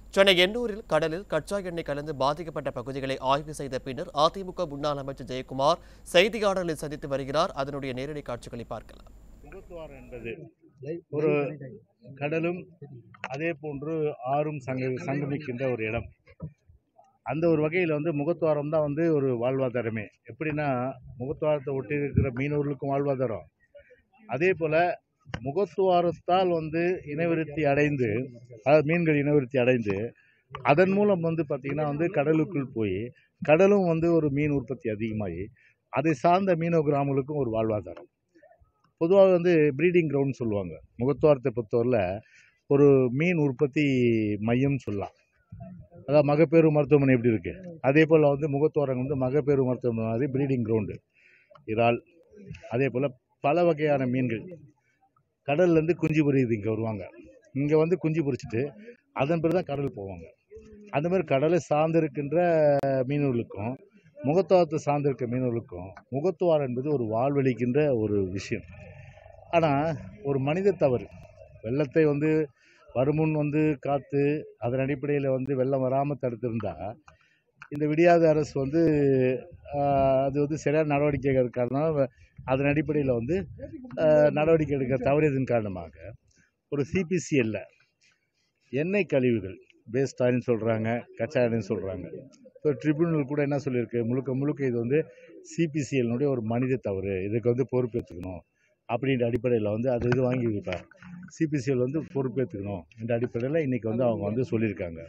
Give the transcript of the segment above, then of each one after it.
சென்னை எண்ணூரில் கடலில் கச்சா எண்ணெய் கலந்து பாதிக்கப்பட்ட பகுதிகளை ஆய்வு செய்த பின்னர் அதிமுக முன்னாள் அமைச்சர் ஜெயக்குமார் செய்தியாளர்களை சந்தித்து வருகிறார் அதனுடைய நேரடி காட்சிகளை பார்க்கலாம் முகத்துவாரம் என்பது ஒரு கடலும் அதே போன்று ஆறும் சங்க சங்கமிக்கின்ற ஒரு இடம் அந்த ஒரு வகையில் வந்து முகத்துவாரம் தான் வந்து ஒரு வாழ்வாதாரமே எப்படின்னா முகத்துவாரத்தை ஒட்டி இருக்கிற மீனவர்களுக்கும் வாழ்வாதாரம் அதே போல் முகத்துவாரத்தால் வந்து இனவிருத்தி அடைந்து அதாவது மீன்கள் இனவிருத்தி அடைந்து அதன் மூலம் வந்து பார்த்திங்கன்னா வந்து கடலுக்குள் போய் கடலும் வந்து ஒரு மீன் உற்பத்தி அதிகமாகி அதை சார்ந்த மீனவ கிராமங்களுக்கும் ஒரு வாழ்வாதாரம் பொதுவாக வந்து ப்ரீடிங் கிரவுண்ட் சொல்லுவாங்க முகத்துவாரத்தை பொறுத்தவரையில் ஒரு மீன் உற்பத்தி மையம் சொல்லலாம் அதாவது மகப்பேறு மருத்துவமனை எப்படி இருக்கு அதே போல் வந்து முகத்துவாரம் வந்து மகப்பேறு மருத்துவமனை மாதிரி ப்ரீடிங் கிரவுண்டு இறால் அதே போல் பல வகையான மீன்கள் கடல்லேருந்து குஞ்சு பொரியுது இங்கே வருவாங்க இங்கே வந்து குஞ்சு பொரிச்சிட்டு அதன் பிறகு தான் கடல் போவாங்க அந்த மாதிரி கடலை சார்ந்திருக்கின்ற மீனவர்களுக்கும் முகத்துவாரத்தை சார்ந்திருக்க மீனவர்களுக்கும் முகத்துவாரம் என்பது ஒரு வாழ்வளிக்கின்ற ஒரு விஷயம் ஆனால் ஒரு மனித தவறு வெள்ளத்தை வந்து வருமுன் வந்து காத்து அதன் அடிப்படையில் வந்து வெள்ளம் வராமல் தடுத்திருந்தா இந்த விடியாத அரசு வந்து ஆஹ், அது வந்து சரியான நடவடிக்கை எடுக்காதனால அதன் அடிப்படையில் வந்து ஆஹ், நடவடிக்கை எடுக்க தவறியதன் காரணமாக ஒரு சிபிசிஎல்ல எண்ணெய் கழிவுகள் வேஸ்ட் ஆயில்னு சொல்கிறாங்க கச்சா எண்ணெய்னு சொல்கிறாங்க இப்போ ட்ரிபியூனல் கூட என்ன சொல்லியிருக்கு முழுக்க முழுக்க இது வந்து சிபிசிஎல்னுடைய ஒரு மனித தவறு இதுக்கு வந்து பொறுப்பேற்றுக்கணும் அப்படின்ற அடிப்படையில் வந்து அது இது வாங்கி வைப்பார் சிபிசிஎல் வந்து பொறுப்பேற்றுக்கணும் என்ற அடிப்படையில் இன்றைக்கி வந்து அவங்க வந்து சொல்லியிருக்காங்க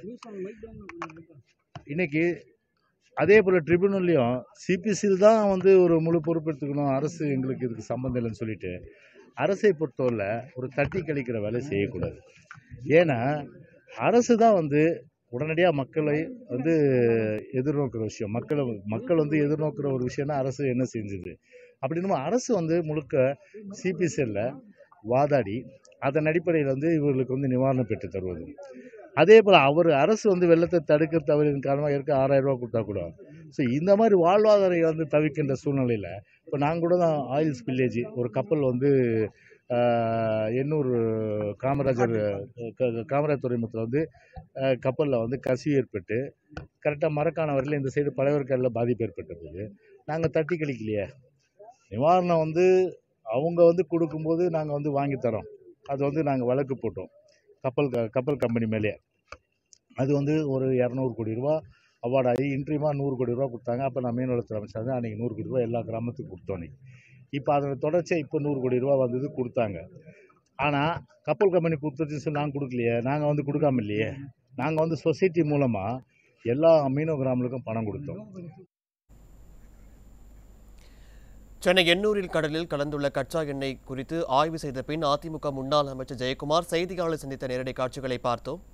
இன்றைக்கி அதே போல் ட்ரிபியூனல்லையும் சிபிசிஎல் தான் வந்து ஒரு முழு பொறுப்பெடுத்துக்கணும் அரசு எங்களுக்கு இதுக்கு சம்மந்தம் இல்லைன்னு சொல்லிட்டு அரசை பொறுத்தவரை ஒரு தட்டி கழிக்கிற வேலை செய்யக்கூடாது ஏன்னா அரசு தான் வந்து உடனடியாக மக்களை வந்து எதிர்நோக்கிற விஷயம் மக்களை மக்கள் வந்து எதிர்நோக்கிற ஒரு விஷயம்னா அரசு என்ன செஞ்சது அப்படின்னும் அரசு வந்து முழுக்க சிபிசிஎல்ல வாதாடி அதன் அடிப்படையில் வந்து இவர்களுக்கு வந்து நிவாரணம் பெற்று தருவது அதே போல் அவர் அரசு வந்து வெள்ளத்தை தடுக்க தவறின் காரணமாக இருக்க ஆறாயிரம் ரூபா கொடுத்தா கூட ஸோ இந்த மாதிரி வாழ்வாதாரம் வந்து தவிர்க்கின்ற சூழ்நிலையில் இப்போ நாங்கள் கூட தான் ஆயில் ஸ்பில்லேஜ் ஒரு கப்பல் வந்து ஆஹ், எண்ணூர் காமராஜர் க- க- காமராஜர் துறைமுகத்தில் வந்து கப்பலில் வந்து கசிவு ஏற்பட்டு கரெக்டாக மரக்கான வரையில் இந்த சைடு பழையவர்கல்ல பாதிப்பு ஏற்பட்டிருக்குது நாங்கள் தட்டி கழிக்கலையே நிவாரணம் வந்து அவங்க வந்து கொடுக்கும்போது நாங்கள் வந்து வாங்கி தரோம் அது வந்து நாங்கள் வழக்கு போட்டோம் கப்பல் க கப்பல் கம்பெனி மேலே அது வந்து ஒரு இரநூறு கோடி ரூபா அவார்ட் ஆகி இன்ட்ரீமாக நூறு கோடி ரூபா கொடுத்தாங்க அப்போ நான் மீன்வளத்துறை அமைச்சர் தான் அன்றைக்கி நூறு கோடி ரூபா எல்லா கிராமத்துக்கும் கொடுத்தோம் அன்றைக்கி இப்போ அதோட தொடர்ச்சியாக இப்போ நூறு கோடி ரூபா வந்தது கொடுத்தாங்க ஆனால் கப்பல் கம்பெனி கொடுத்துருச்சுன்னு சொல்லி நாங்கள் கொடுக்கலையே நாங்கள் வந்து கொடுக்காம இல்லையே நாங்கள் வந்து சொசைட்டி மூலமாக எல்லா மீனவ கிராமங்களுக்கும் பணம் கொடுத்தோம் சென்னை எண்ணூரில் கடலில் கலந்துள்ள கச்சா எண்ணெய் குறித்து ஆய்வு செய்த பின் அதிமுக முன்னாள் அமைச்சர் ஜெயக்குமார் செய்தியாளர் சந்தித்த நேரடி காட்சிகளை பார்த்தோம்